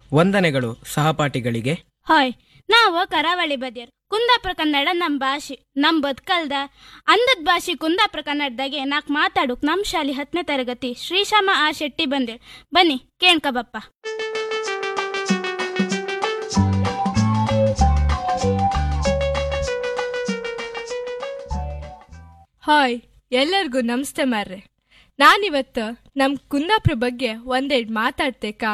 ವಂದನೆಗಳು ಸಹಪಾಠಿಗಳಿಗೆ ಹಾಯ್ ನಾವು ಕರಾವಳಿ ಬದಿಯರು ಕುಂದಾಪುರ ಕನ್ನಡ ನಮ್ಮ ಭಾಷೆ ನಮ್ಮ ಬದುಕಲ್ದ ಅಂದದ ಭಾಷೆ ಕುಂದಾಪುರ ಕನ್ನಡದಾಗೆ ನಾಲ್ಕು ಮಾತಾಡೋಕ್ ನಮ್ಮ ಶಾಲೆ ಹತ್ತನೇ ತರಗತಿ ಶ್ರೀಶಾಮ ಆರ್ ಶೆಟ್ಟಿ ಬಂದೆ ಬನ್ನಿ ಕೇಳ್ಕ ಬಪ್ಪ ಹಾಯ್ ಎಲ್ಲರಿಗೂ ನಮಸ್ತೆ ಮಾರ್ರೆ ನಾನಿವತ್ತು ನಮ್ಮ ಕುಂದಾಪುರ ಬಗ್ಗೆ ಒಂದೆರಡು ಮಾತಾಡ್ತೇಕಾ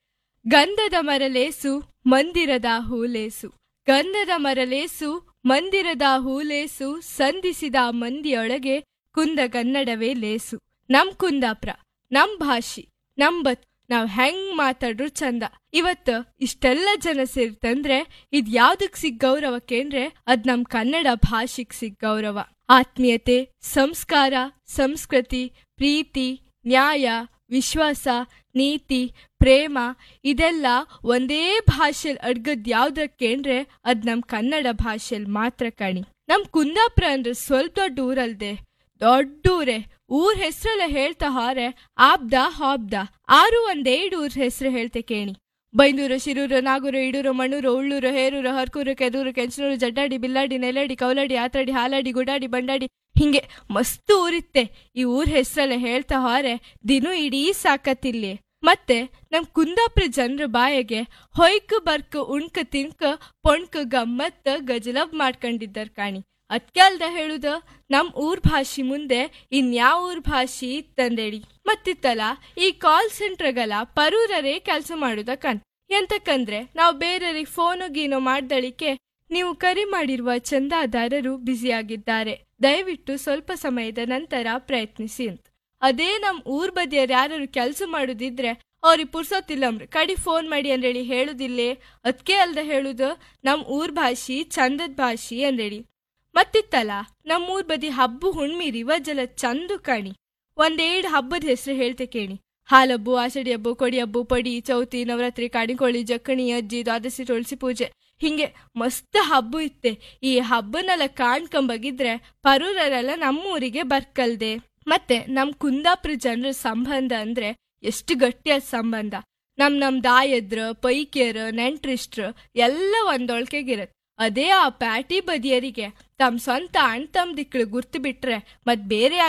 ಗಂಧದ ಮರಲೇಸು ಮಂದಿರದ ಹೂಲೇಸು ಗಂಧದ ಮರಲೇಸು ಮಂದಿರದ ಹೂಲೇಸು ಸಂಧಿಸಿದ ಮಂದಿಯೊಳಗೆ ಕುಂದ ಕನ್ನಡವೇ ಲೇಸು ನಮ್ ಕುಂದಾಪುರ ನಮ್ ಭಾಷೆ ನಮ್ ಬತ್ ನಾವ್ ಹೆಂಗ್ ಮಾತಾಡ್ರು ಚಂದ ಇವತ್ತು ಇಷ್ಟೆಲ್ಲ ಜನ ಸೇರ್ತಂದ್ರೆ ಇದ್ ಯಾವ್ದಕ್ ಸಿಗ್ ಗೌರವ ಕೇಂದ್ರೆ ಅದ್ ನಮ್ ಕನ್ನಡ ಭಾಷೆಗ್ ಸಿಗ್ ಗೌರವ ಆತ್ಮೀಯತೆ ಸಂಸ್ಕಾರ ಸಂಸ್ಕೃತಿ ಪ್ರೀತಿ ನ್ಯಾಯ ವಿಶ್ವಾಸ ನೀತಿ ಪ್ರೇಮ ಇದೆಲ್ಲ ಒಂದೇ ಭಾಷೆಲ್ ಅಡ್ಗದ್ ಯಾವ್ದಕ್ಕೇಂದ್ರೆ ಅದ್ ನಮ್ ಕನ್ನಡ ಭಾಷೆಲ್ ಮಾತ್ರ ಕಾಣಿ ನಮ್ ಕುಂದಾಪುರ ಅಂದ್ರೆ ಸ್ವಲ್ಪ ದೊಡ್ಡ ಊರಲ್ದೆ ದೊಡ್ಡ ಊರೇ ಊರ್ ಹೆಸ್ರೆಲ್ಲ ಹೇಳ್ತಾ ಹಾರೆ ಆಬ್ದ ಹಾಬ್ದ ಆರು ಒಂದೇಳು ಊರ್ ಹೆಸ್ರು ಹೇಳ್ತೆ ಕೇಣಿ ಬೈಂದೂರು ಶಿರೂರು ನಾಗೂರು ಇಡೂರು ಮಣ್ಣೂರು ಉಳ್ಳೂರು ಹೇರೂರು ಹರ್ಕೂರು ಕೆದೂರು ಕೆಂಚನೂರು ಜಡ್ಡಾಡಿ ಬಿಲ್ಲಾಡಿ ನೆಲಾಡಿ ಕೌಲಾಡಿ ಆತಾಡಿ ಹಾಲಾಡಿ ಗುಡಾಡಿ ಬಂಡಾಡಿ ಹಿಂಗೆ ಮಸ್ತ್ ಊರಿತ್ತೆ ಈ ಊರ್ ಹೆಸ್ರೆಲ್ಲ ಹೇಳ್ತಾ ಹಾರೆ ದಿನೂ ಇಡೀ ಸಾಕತ್ತಿಲ್ಲಿ ಮತ್ತೆ ನಮ್ ಕುಂದಾಪುರ ಜನರ ಬಾಯಗೆ ಹೊಯ್ಕ ಬರ್ಕ ಉಣ್ಕ ತಿನ್ಕ ಪೊಣ್ಕ ಗಮ್ಮತ್ತ ಗಜಲಬ್ ಮಾಡ್ಕೊಂಡಿದ್ದಾರ್ ಕಾಣಿ ಅದ್ಕೆ ಅಲ್ದ ಹೇಳುದ ನಮ್ ಊರ್ ಭಾಷೆ ಮುಂದೆ ಇನ್ಯಾವ ಊರ್ ಭಾಷೆ ತಂದೇಳಿ ಮತ್ತಿತ್ತಲ್ಲ ಈ ಕಾಲ್ ಸೆಂಟರ್ಗಲ ಪರೂರರೇ ಕೆಲಸ ಮಾಡುದಕ್ಕಂತ ಎಂತಕ್ಕಂದ್ರೆ ನಾವು ಬೇರೆಯವ್ರಿಗೆ ಫೋನು ಗೀನೋ ಮಾಡ್ದಳಿಕೆ ನೀವು ಕರೆ ಮಾಡಿರುವ ಚಂದಾದಾರರು ಬ್ಯುಸಿಯಾಗಿದ್ದಾರೆ ದಯವಿಟ್ಟು ಸ್ವಲ್ಪ ಸಮಯದ ನಂತರ ಪ್ರಯತ್ನಿಸಿ ಅಂತ ಅದೇ ನಮ್ ಊರ್ ಬದಿಯರ್ ಯಾರು ಕೆಲಸ ಮಾಡುದಿದ್ರೆ ಅವ್ರಿಗೆ ಪುರ್ಸೊತ್ತಿಲ್ಲಮ್ರಿ ಕಡಿ ಫೋನ್ ಮಾಡಿ ಅಂದೇಳಿ ಹೇಳುದಿಲ್ಲೇ ಅದ್ಕೆ ಅಲ್ದ ಹೇಳುದು ನಮ್ ಊರ್ ಭಾಷೆ ಚಂದದ ಭಾಷೆ ಅಂದೇಳಿ ಮತ್ತಿತ್ತಲ್ಲ ನಮ್ಮೂರ್ ಬದಿ ಹಬ್ಬ ಹುಣ್ಮಿ ರಿವಾಜೆಲ್ಲ ಚಂದು ಕಾಣಿ ಒಂದೇಡ್ ಹಬ್ಬದ ಹೆಸರು ಹೇಳ್ತೆ ಕೇಳಿ ಹಾಲಬ್ಬು ಆಷಾಢಿ ಹಬ್ಬು ಕೊಡಿ ಹಬ್ಬು ಪಡಿ ಚೌತಿ ನವರಾತ್ರಿ ಕಾಣಿಕೋಳಿ ಜಕ್ಕಣಿ ಅಜ್ಜಿ ದ್ವಾದಶಿ ತುಳಸಿ ಪೂಜೆ ಹಿಂಗೆ ಮಸ್ತ್ ಹಬ್ಬ ಇತ್ತೆ ಈ ಹಬ್ಬನೆಲ್ಲ ಕಾಣ್ಕೊಂಬಗಿದ್ರೆ ಪರೂರರೆಲ್ಲ ನಮ್ಮೂರಿಗೆ ಬರ್ಕಲ್ದೆ ಮತ್ತೆ ನಮ್ ಕುಂದಾಪುರ ಜನರ ಸಂಬಂಧ ಅಂದ್ರೆ ಎಷ್ಟು ಗಟ್ಟಿಯಾದ ಸಂಬಂಧ ನಮ್ ನಮ್ ದಾಯದ್ರ ಪೈಕಿಯರ್ ನೆಂಟ್ರಿಷ್ಟ್ರು ಎಲ್ಲ ಒಂದೊಳ್ಕೆಗಿರತ್ ಅದೇ ಆ ಪ್ಯಾಟಿ ಬದಿಯರಿಗೆ ತಮ್ಮ ಸ್ವಂತ ಅಣ್ಣ ತಮ್ಮದಿಕ್ಳು ಗುರ್ತು ಬಿಟ್ರೆ ಮತ್ ಬೇರೆ